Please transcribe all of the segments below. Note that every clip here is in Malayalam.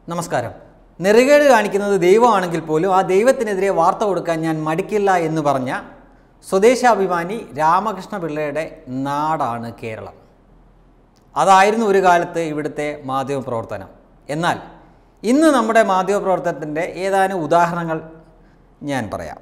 നമസ്കാരം നെറുകേട് കാണിക്കുന്നത് ദൈവമാണെങ്കിൽ പോലും ആ ദൈവത്തിനെതിരെ വാർത്ത കൊടുക്കാൻ ഞാൻ മടിക്കില്ല എന്ന് പറഞ്ഞ സ്വദേശാഭിമാനി രാമകൃഷ്ണ പിള്ളയുടെ നാടാണ് കേരളം അതായിരുന്നു ഒരു കാലത്ത് ഇവിടുത്തെ മാധ്യമപ്രവർത്തനം എന്നാൽ ഇന്ന് നമ്മുടെ മാധ്യമപ്രവർത്തനത്തിൻ്റെ ഏതാനും ഉദാഹരണങ്ങൾ ഞാൻ പറയാം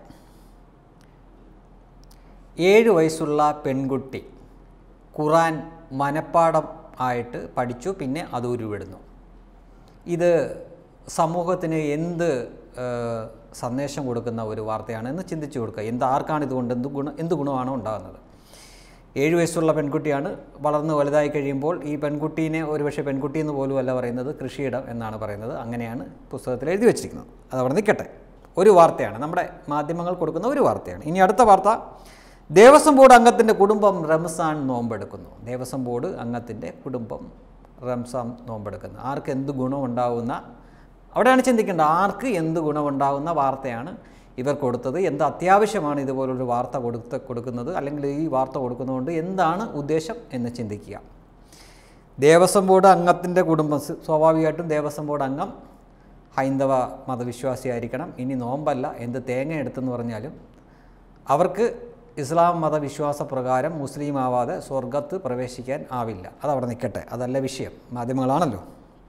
ഏഴ് വയസ്സുള്ള പെൺകുട്ടി ഖുറാൻ മനപ്പാടം ആയിട്ട് പഠിച്ചു പിന്നെ അത് ഉരുവിടുന്നു ഇത് സമൂഹത്തിന് എന്ത് ഏഹ്, സന്ദേശം കൊടുക്കുന്ന ഒരു വാർത്തയാണ് എന്ന് ചിന്തിച്ചു കൊടുക്കുക എന്ത് ആർക്കാണ് ഇതുകൊണ്ട് എന്ത് ഗുണം എന്ത് ഗുണമാണോ ഉണ്ടാകുന്നത് ഏഴ് വയസ്സുള്ള പെൺകുട്ടിയാണ് വളർന്ന് വലുതായി കഴിയുമ്പോൾ ഈ പെൺകുട്ടീനെ ഒരുപക്ഷെ പെൺകുട്ടി എന്ന് പോലും അല്ല പറയുന്നത് കൃഷിയിടം എന്നാണ് പറയുന്നത് അങ്ങനെയാണ് പുസ്തകത്തിൽ എഴുതി വച്ചിരിക്കുന്നത് അത് അവിടെ നിൽക്കട്ടെ ഒരു വാർത്തയാണ് നമ്മുടെ മാധ്യമങ്ങൾ കൊടുക്കുന്ന ഒരു വാർത്തയാണ് ഇനി അടുത്ത വാർത്ത ദേവസ്വം ബോർഡ് അംഗത്തിൻ്റെ കുടുംബം റംസാൻ നോമ്പെടുക്കുന്നു ദേവസ്വം ബോർഡ് അംഗത്തിൻ്റെ കുടുംബം റംസാൻ നോമ്പെടുക്കുന്നു ആർക്ക് എന്ത് ഗുണമുണ്ടാവുന്ന അവിടെയാണ് ചിന്തിക്കേണ്ടത് ആർക്ക് എന്ത് ഗുണമുണ്ടാകുന്ന വാർത്തയാണ് ഇവർ കൊടുത്തത് എന്ത് അത്യാവശ്യമാണ് ഇതുപോലൊരു വാർത്ത കൊടുത്ത കൊടുക്കുന്നത് അല്ലെങ്കിൽ ഈ വാർത്ത കൊടുക്കുന്നതുകൊണ്ട് എന്താണ് ഉദ്ദേശം എന്ന് ചിന്തിക്കുക ദേവസ്വം ബോർഡ് അംഗത്തിൻ്റെ കുടുംബം സ് സ്വാഭാവികമായിട്ടും ദേവസ്വം ബോർഡ് അംഗം ഹൈന്ദവ മതവിശ്വാസിയായിരിക്കണം ഇനി നോമ്പല്ല എന്ത് തേങ്ങ എടുത്തെന്ന് പറഞ്ഞാലും അവർക്ക് ഇസ്ലാം മതവിശ്വാസ പ്രകാരം മുസ്ലിം ആവാതെ സ്വർഗത്ത് പ്രവേശിക്കാൻ ആവില്ല അതവിടെ നിൽക്കട്ടെ അതല്ല വിഷയം മാധ്യമങ്ങളാണല്ലോ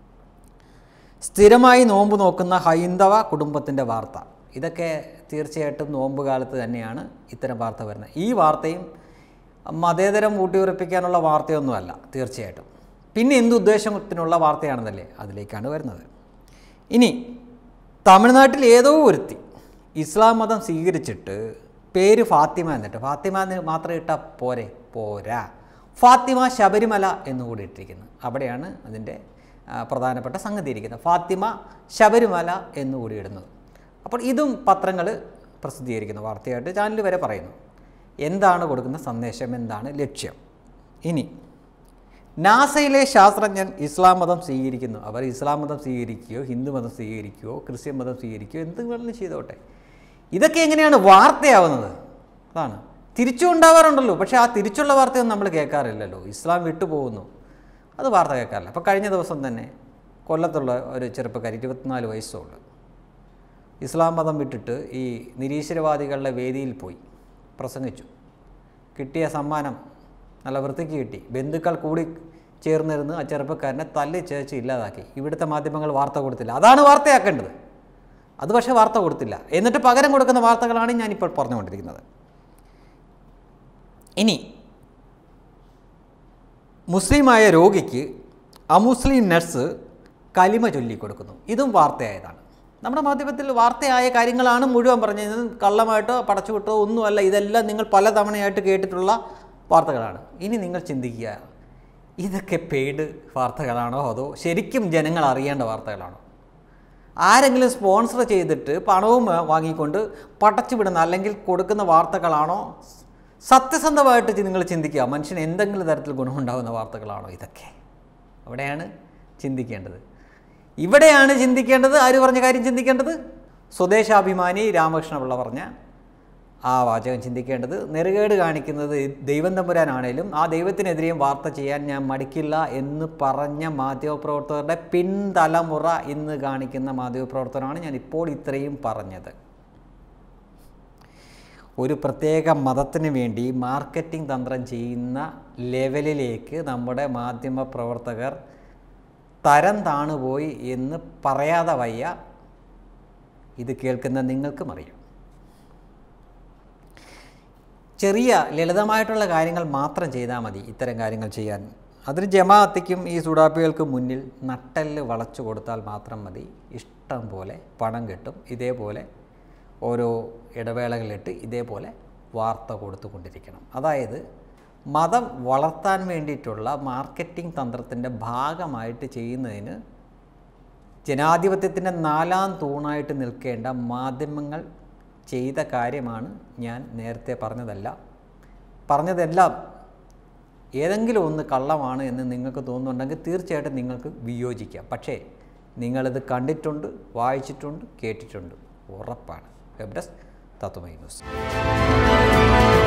സ്ഥിരമായി നോമ്പ് നോക്കുന്ന ഹൈന്ദവ കുടുംബത്തിൻ്റെ വാർത്ത ഇതൊക്കെ തീർച്ചയായിട്ടും നോമ്പ് കാലത്ത് തന്നെയാണ് ഇത്തരം വാർത്ത വരുന്നത് ഈ വാർത്തയും മതേതരം ഊട്ടിയുറപ്പിക്കാനുള്ള വാർത്തയൊന്നുമല്ല തീർച്ചയായിട്ടും പിന്നെ എന്ത് ഉദ്ദേശത്തിനുള്ള വാർത്തയാണെന്നല്ലേ അതിലേക്കാണ് വരുന്നത് ഇനി തമിഴ്നാട്ടിൽ ഏതോ ഒരുത്തി ഇസ്ലാം മതം സ്വീകരിച്ചിട്ട് പേര് ഫാത്തിമ എന്നിട്ട് ഫാത്തിമ എന്ന് മാത്രം ഇട്ടാൽ പോരെ പോരാ ഫാത്തിമ ശബരിമല എന്നുകൂടി ഇട്ടിരിക്കുന്നു അവിടെയാണ് അതിൻ്റെ ആ, പ്രധാനപ്പെട്ട സംഗതി ഇരിക്കുന്നത് ഫാത്തിമ ശബരിമല എന്നുകൂടി ഇടുന്നത് അപ്പോൾ ഇതും പത്രങ്ങൾ പ്രസിദ്ധീകരിക്കുന്നു വാർത്തയായിട്ട് ചാനൽ വരെ പറയുന്നു എന്താണ് കൊടുക്കുന്ന സന്ദേശം എന്താണ് ലക്ഷ്യം ഇനി നാസയിലെ ശാസ്ത്രജ്ഞൻ ഇസ്ലാം മതം സ്വീകരിക്കുന്നു അവർ ഇസ്ലാം മതം സ്വീകരിക്കുകയോ ഹിന്ദു മതം സ്വീകരിക്കുകയോ ക്രിസ്ത്യൻ മതം സ്വീകരിക്കുകയോ എന്ത് വേണമെങ്കിലും ചെയ്തോട്ടെ ഇതൊക്കെ എങ്ങനെയാണ് വാർത്തയാവുന്നത് അതാണ് തിരിച്ചും ഉണ്ടാവാറുണ്ടല്ലോ പക്ഷേ ആ തിരിച്ചുള്ള വാർത്തയൊന്നും നമ്മൾ കേൾക്കാറില്ലല്ലോ ഇസ്ലാം വിട്ടുപോകുന്നു അത് വാർത്ത കേൾക്കാറില്ല അപ്പോൾ കഴിഞ്ഞ ദിവസം തന്നെ കൊല്ലത്തുള്ള ഒരു ചെറുപ്പക്കാരി ഇരുപത്തിനാല് വയസ്സുള്ള ഇസ്ലാം മതം വിട്ടിട്ട് ഈ നിരീശ്വരവാദികളുടെ വേദിയിൽ പോയി പ്രസംഗിച്ചു കിട്ടിയ സമ്മാനം നല്ല വൃത്തിക്ക് കിട്ടി ബന്ധുക്കൾ കൂടി ചേർന്നിരുന്ന് ആ ചെറുപ്പക്കാരനെ തല്ലി ചേച്ച് ഇല്ലാതാക്കി ഇവിടുത്തെ മാധ്യമങ്ങൾ വാർത്ത കൊടുത്തില്ല അതാണ് വാർത്തയാക്കേണ്ടത് അത് പക്ഷേ വാർത്ത കൊടുത്തില്ല എന്നിട്ട് പകരം കൊടുക്കുന്ന വാർത്തകളാണ് ഞാനിപ്പോൾ പറഞ്ഞുകൊണ്ടിരിക്കുന്നത് ഇനി മുസ്ലിമായ രോഗിക്ക് അമുസ്ലിം നഴ്സ് കലിമ ചൊല്ലിക്കൊടുക്കുന്നു ഇതും വാർത്തയായതാണ് നമ്മുടെ മാധ്യമത്തിൽ വാർത്തയായ കാര്യങ്ങളാണ് മുഴുവൻ പറഞ്ഞത് കള്ളമായിട്ടോ പടച്ചുവിട്ടോ ഒന്നുമല്ല ഇതെല്ലാം നിങ്ങൾ പലതവണയായിട്ട് കേട്ടിട്ടുള്ള വാർത്തകളാണ് ഇനി നിങ്ങൾ ചിന്തിക്കുക ഇതൊക്കെ പെയ്ഡ് വാർത്തകളാണോ അതോ ശരിക്കും ജനങ്ങൾ അറിയേണ്ട വാർത്തകളാണോ ആരെങ്കിലും സ്പോൺസർ ചെയ്തിട്ട് പണവും ആ, വാങ്ങിക്കൊണ്ട് പടച്ചു വിടുന്ന അല്ലെങ്കിൽ കൊടുക്കുന്ന വാർത്തകളാണോ സത്യസന്ധമായിട്ട് ചി- നിങ്ങൾ ചിന്തിക്കുക മനുഷ്യന് എന്തെങ്കിലും തരത്തിൽ ഗുണമുണ്ടാകുന്ന വാർത്തകളാണോ ഇതൊക്കെ അവിടെയാണ് ചിന്തിക്കേണ്ടത് ഇവിടെയാണ് ചിന്തിക്കേണ്ടത് ആര് പറഞ്ഞ കാര്യം ചിന്തിക്കേണ്ടത് സ്വദേശാഭിമാനി രാമകൃഷ്ണപിള്ള പറഞ്ഞ ആ വാചകം ചിന്തിക്കേണ്ടത് നെറുകേട് കാണിക്കുന്നത് ദൈവം തമ്പുരാനാണേലും ആ ദൈവത്തിനെതിരെയും വാർത്ത ചെയ്യാൻ ഞാൻ മടിക്കില്ല എന്ന് പറഞ്ഞ മാധ്യമപ്രവർത്തകരുടെ പിൻതലമുറ ഇന്ന് കാണിക്കുന്ന മാധ്യമപ്രവർത്തനമാണ് ഞാൻ ഇപ്പോൾ ഇത്രയും പറഞ്ഞത് ഒരു പ്രത്യേക മതത്തിന് വേണ്ടി മാർക്കറ്റിംഗ് തന്ത്രം ചെയ്യുന്ന ലെവലിലേക്ക് നമ്മുടെ മാധ്യമ പ്രവർത്തകർ തരം താണുപോയി എന്ന് പറയാതെ വയ്യ ഇത് കേൾക്കുന്ന നിങ്ങൾക്കും അറിയാം ചെറിയ ലളിതമായിട്ടുള്ള കാര്യങ്ങൾ മാത്രം ചെയ്താൽ മതി ഇത്തരം കാര്യങ്ങൾ ചെയ്യാൻ അതിന് ജമാഅത്തിക്കും ഈ സുഡാപ്പികൾക്ക് മുന്നിൽ നട്ടല് വളച്ചു കൊടുത്താൽ മാത്രം മതി ഇഷ്ടം പോലെ പണം കിട്ടും ഇതേപോലെ ഓരോ ഇടവേളകളിലിട്ട് ഇതേപോലെ വാർത്ത കൊടുത്തുകൊണ്ടിരിക്കണം അതായത് മതം വളർത്താൻ വേണ്ടിയിട്ടുള്ള മാർക്കറ്റിംഗ് തന്ത്രത്തിൻ്റെ ഭാഗമായിട്ട് ചെയ്യുന്നതിന് ജനാധിപത്യത്തിൻ്റെ നാലാം തൂണായിട്ട് നിൽക്കേണ്ട മാധ്യമങ്ങൾ ചെയ്ത കാര്യമാണ് ഞാൻ നേരത്തെ പറഞ്ഞതല്ല പറഞ്ഞതെല്ലാം ഏതെങ്കിലും ഒന്ന് കള്ളമാണ് എന്ന് നിങ്ങൾക്ക് തോന്നുന്നുണ്ടെങ്കിൽ തീർച്ചയായിട്ടും നിങ്ങൾക്ക് വിയോജിക്കാം പക്ഷേ നിങ്ങളിത് കണ്ടിട്ടുണ്ട് വായിച്ചിട്ടുണ്ട് കേട്ടിട്ടുണ്ട് ഉറപ്പാണ് വെബ് ഡെസ്ക് തത്വമൈ ന്യൂസ്